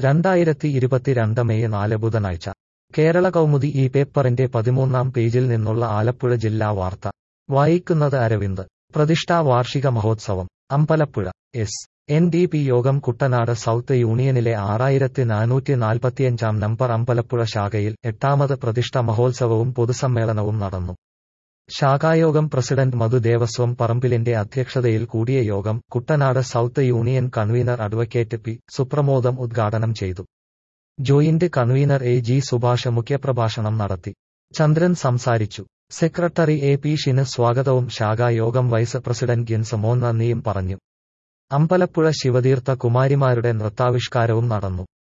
രണ്ടായിരത്തി ഇരുപത്തിരണ്ട് മെയ് നാല് ബുധനാഴ്ച കേരള കൗമുദി ഈ പേപ്പറിന്റെ പതിമൂന്നാം പേജിൽ നിന്നുള്ള ആലപ്പുഴ ജില്ലാ വാർത്ത വായിക്കുന്നത് അരവിന്ദ് പ്രതിഷ്ഠാ വാർഷിക മഹോത്സവം Ambalappuzha S N D P Yogam Kuttanad south യൂണിയനിലെ ആറായിരത്തി നാനൂറ്റി നാൽപ്പത്തിയഞ്ചാം നമ്പർ അമ്പലപ്പുഴ ശാഖയിൽ എട്ടാമത് പ്രതിഷ്ഠ മഹോത്സവവും പൊതുസമ്മേളനവും നടന്നു ശാഖായോഗം പ്രസിഡന്റ് മധു ദേവസ്വം പറമ്പിലിന്റെ അധ്യക്ഷതയിൽ കൂടിയ യോഗം Kuttanad south union convener advocate P Supramodam ഉദ്ഘാടനം ചെയ്തു joint convener A G Subhash മുഖ്യപ്രഭാഷണം നടത്തി ചന്ദ്രൻ സംസാരിച്ചു സെക്രട്ടറി എ പി ഷിന് സ്വാഗതവും ശാഖായോഗം വൈസ് പ്രസിഡന്റ് ഗിൻസ് മോൻ നന്ദിയും പറഞ്ഞു അമ്പലപ്പുഴ ശിവതീർത്ഥ കുമാരിമാരുടെ നൃത്താവിഷ്കാരവും നടന്നു